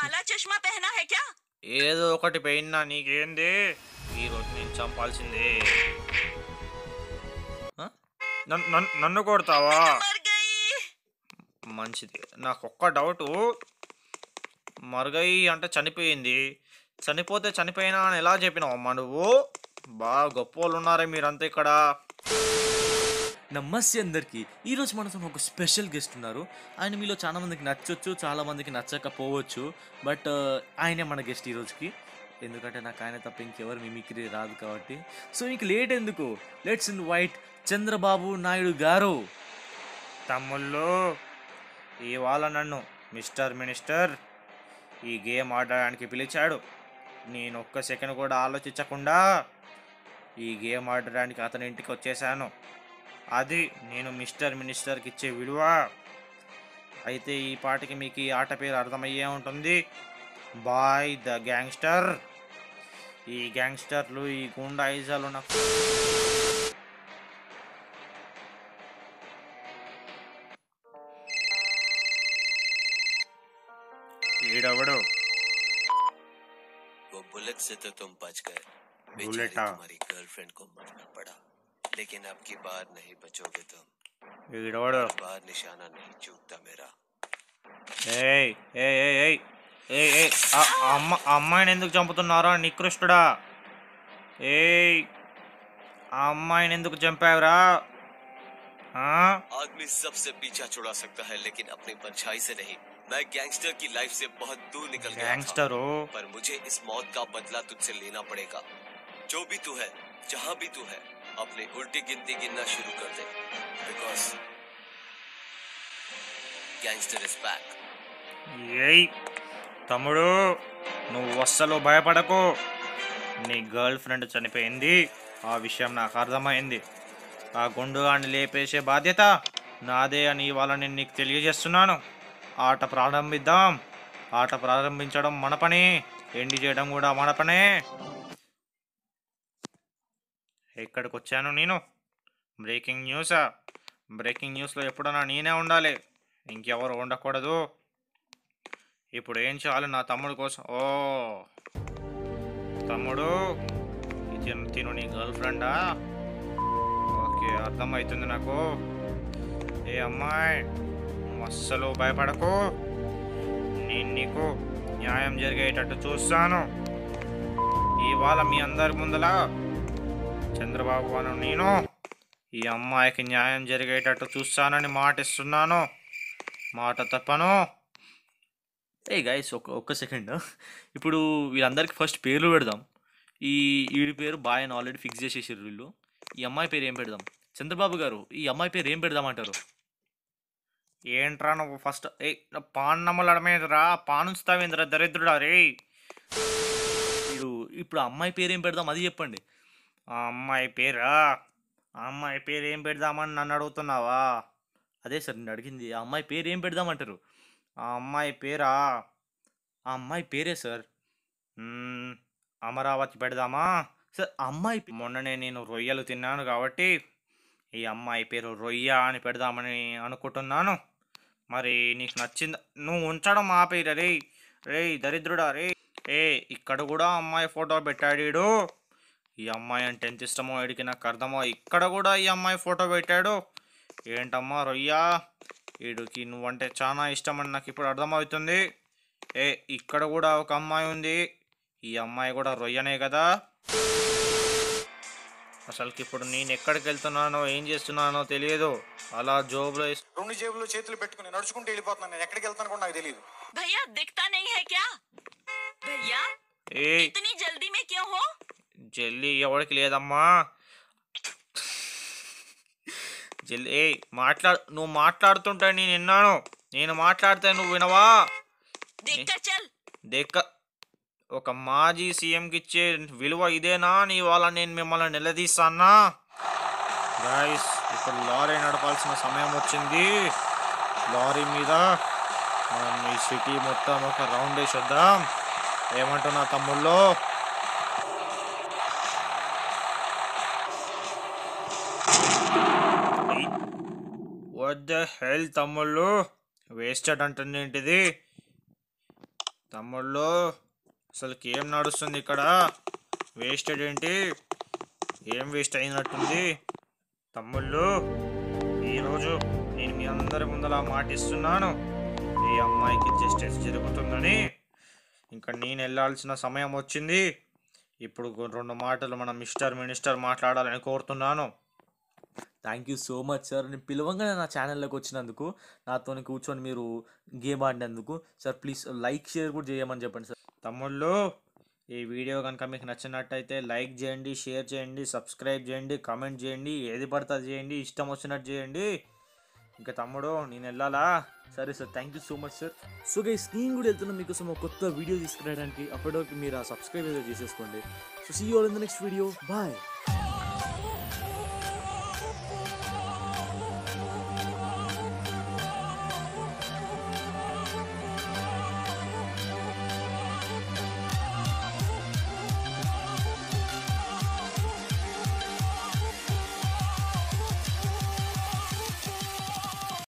काला चश्मा पहना है क्या ఏదో ఒకటి పోయినా నీకేంది ఈరోజు నేను చంపాల్సిందే ఆ? నన్- నన్- నన్ను కొడతావా मर गई మంచిది నాకు ఒక్క డౌటు మరుగై అంటే చనిపోయింది చనిపోతే చనిపోయినా అని ఎలా చెప్పినావు అమ్మా నువ్వు బాగా గొప్ప వాళ్ళు ఉన్నారే మీరంతా ఇక్కడ నమస్తే అందరికీ ఈరోజు మనతో ఒక స్పెషల్ గెస్ట్ ఉన్నారు ఆయన మీలో చాలా మందికి నచ్చొచ్చు చాలా మందికి నచ్చకపోవచ్చు బట్ ఆయనే మన గెస్ట్ ఈ రోజుకి ఎందుకంటే నాకు ఆయన తప్ప ఇంకెవరు మిమిక్రీ రాదు కాబట్టి సో ఇంక లేట్ ఎందుకు let's invite Chandrababu Naidu garu తమ్ముళ్ళు ఇవాళ నన్ను మిస్టర్ మినిస్టర్ ఈ గేమ్ ఆడడానికి పిలిచాడు నేను ఒక్క సెకండ్ కూడా ఆలోచించకుండా ఈ గేమ్ ఆడడానికి అతని ఇంటికి వచ్చేసాను అది నేను మిస్టర్ మినిస్టర్కి ఇచ్చే విలువ అయితే ఈ పాటకి మీకు ఈ ఆట పేరు అర్థమయ్యే ఉంటుంది బాయ్ ద గ్యాంగ్స్టర్ ఈ గ్యాంగ్స్టర్లు ఈ గుండాయిజాలు నాకు ఈడెవడు वो बुलेट से तो तुम बच गए बेचारी बुलेटा। तुम्हारी गर्लफ्रेंड को मरना पड़ा लेकिन अब की बार नहीं बचोगे तुम ఈడెవడు इस बार निशाना नहीं चूकता मेरा ఏయ్ ఏయ్ ఏయ్ ఏయ్ ఏయ్ ఏయ్ ఆ ఆ అమ్మ ఆ అమ్మాయిని ఎందుకు చంపుతున్నారా నికృష్టుడా ఏయ్ ఆ అమ్మాయిని ఎందుకు చంపావురా ఆ? आदमी सबसे पीछा छुड़ा सकता है लेकिन अपनी परछाई से नहीं मैं गैंगस्टर की लाइफ से बहुत दूर निकल गया था గ్యాంగ్స్టరు पर मुझे इस मौत का बदला तुझसे लेना पड़ेगा जो भी तू है जहां भी तू है अपनी उल्टी गिनती गिनना शुरू कर दे बिकॉज गैंगस्टर इज बैक ఏయ్ తమ్ముడు నువ్వు అస్సలు భయపడకు నీ గర్ల్ ఫ్రెండ్ చనిపోయింది ఆ విషయం నాకు అర్థమైంది ఆ గుండుగాన్ని లేపేసే బాధ్యత నాదే అని ఇవాళ నేను నీకు తెలియజేస్తున్నాను ఆట ప్రారంభిద్దాం ఆట ప్రారంభించడం మన పని ఎండి చేయడం కూడా మన పనే ఎక్కడికి వచ్చాను నేను బ్రేకింగ్ న్యూసా బ్రేకింగ్ న్యూస్లో ఎప్పుడన్నా నేనే ఉండాలి ఇంకెవరు ఉండకూడదు ఇప్పుడు ఏం చేయాలి నా తమ్ముడు కోసం ఓ తమ్ముడు ఇది తిను నీ గర్ల్ ఫ్రెండా ఓకే అర్థమవుతుంది నాకు ఏ అమ్మాయి నువ్వు అస్సలు భయపడకు నేను నీకు న్యాయం జరిగేటట్టు చూస్తాను ఇవాళ మీ అందరి ముందల చంద్రబాబు అను నేను ఈ అమ్మాయికి న్యాయం జరిగేటట్టు చూస్తానని మాట ఇస్తున్నాను మాట తప్పను ఏ గైస్ ఒక ఒక్క సెకండ్ ఇప్పుడు వీళ్ళందరికీ ఫస్ట్ పేర్లు పెడదాం ఈ వీడి పేరు బాయ్ అని ఆల్రెడీ ఫిక్స్ చేసేసారు వీళ్ళు ఈ అమ్మాయి పేరు ఏం పెడదాం చంద్రబాబు గారు ఈ అమ్మాయి పేరు ఏం పెడదామంటారు ఏంట్రా నువ్వు ఫస్ట్ ఏ పాన్ నమ్మలడమేదిరా పానుస్తావేంద్ర దరిద్రుడా రే వీడు ఇప్పుడు ఆ అమ్మాయి పేరు ఏం పెడదాం అది చెప్పండి ఆ అమ్మాయి పేరా ఆ అమ్మాయి పేరు ఏం పెడదామని నన్ను అడుగుతున్నావా అదే సార్ నేను అడిగింది ఆ అమ్మాయి పేరు ఏం పెడదామంటారు ఆ అమ్మాయి పేరా ఆ అమ్మాయి పేరే సార్ మ్మ్, అమరావతి పెడదామా సార్ ఆ అమ్మాయి పే- మొన్ననే నేను రొయ్యలు తిన్నాను కాబట్టి ఈ అమ్మాయి పేరు రొయ్య అని పెడదామని అనుకుంటున్నాను మరి నీకు నచ్చింది నువ్వు ఉంచడం ఆపేరా రే రే దరిద్రుడా రే ఏ ఇక్కడ కూడా అమ్మాయి ఫోటో పెట్టాడు ఈడు ఈ అమ్మాయి అంటే ఎంత ఇష్టమో వీడికి నాకు అర్థమో ఇక్కడ కూడా ఈ అమ్మాయి ఫోటో పెట్టాడు ఏంటమ్మా రొయ్య వీడికి నువ్వంటే చాలా ఇష్టమని నాకు ఇప్పుడు అర్థమవుతుంది ఏ ఇక్కడ కూడా ఒక అమ్మాయి ఉంది ఈ అమ్మాయి కూడా రొయ్యనే కదా అసలుకి ఇప్పుడు నేను ఎక్కడికి వెళ్తున్నానో ఏం చేస్తున్నానో తెలియదు అలా జోబులో వేసు- రెండు జేబుల్లో చేతులు పెట్టుకుని నడుచుకుంటూ వెళ్ళిపోతున్నాను నేను ఎక్కడికి వెళ్తాను కూడా నాకు తెలియదు भैया दिखता नहीं है क्या भैया ఏ इतनी जल्दी में क्यों हो జల్లి ఎవరికి లేదమ్మా జల్లి ఏ మాట్లాడు నువ్వు మాట్లాడుతుంటే నేను విన్నాను నేను మాట్లాడితే నువ్వు వినవా देख कर चल దేక్క ఒక మాజీ సీఎంకి ఇచ్చే విలువ ఇదేనా అని ఇవాళ నేను మిమ్మల్ని నిలదీస్తానా గాయస్ ఇప్పుడు లారీ నడపాల్సిన సమయం వచ్చింది లారీ మీద మనం ఈ సిటీ మొత్తం ఒక రౌండ్ వేసి వద్దాం ఏమంటున్నా తమ్ముళ్ళు వాట్ ద హెల్ తమ్ముళ్ళు వేస్టెడ్ అంటుంది ఏంటిది తమ్ముళ్ళు అసలుకి ఏం నడుస్తుంది ఇక్కడ వేస్టెడ్ ఏంటి ఏం వేస్ట్ అయినట్టుంది తమ్ముళ్ళు ఈరోజు నేను మీ అందరి ముందలా మాటిస్తున్నాను ఈ అమ్మాయికి జస్టిస్ జరుగుతుందని ఇంకా నేను వెళ్ళాల్సిన సమయం వచ్చింది ఇప్పుడు కొ- రెండు మాటలు మన మిస్టర్ మినిస్టర్ మాట్లాడాలని కోరుతున్నాను thank you so much sir నేను పిలవంగానే నా ఛానల్లోకి వచ్చినందుకు నాతో కూర్చొని మీరు గేమ్ ఆడినందుకు సార్ ప్లీజ్ లైక్ షేర్ కూడా చేయమని చెప్పండి సార్ తమ్ముళ్ళు ఈ వీడియో కనుక మీకు నచ్చినట్టయితే లైక్ చేయండి షేర్ చేయండి సబ్స్క్రైబ్ చేయండి కామెంట్ చేయండి ఏది పడుతుంది చేయండి ఇష్టం వచ్చినట్టు చేయండి ఇంకా తమ్ముడు నేను వెళ్ళాలా సరే sir thank you so much sir so guys నేను కూడా వెళ్తున్నా మీకోసం ఒక కొత్త వీడియో తీసుకురావడానికి అప్పటివరకు మీరు ఆ సబ్స్క్రైబ్ ఏదో చేసేసుకోండి so see you all in the next video bye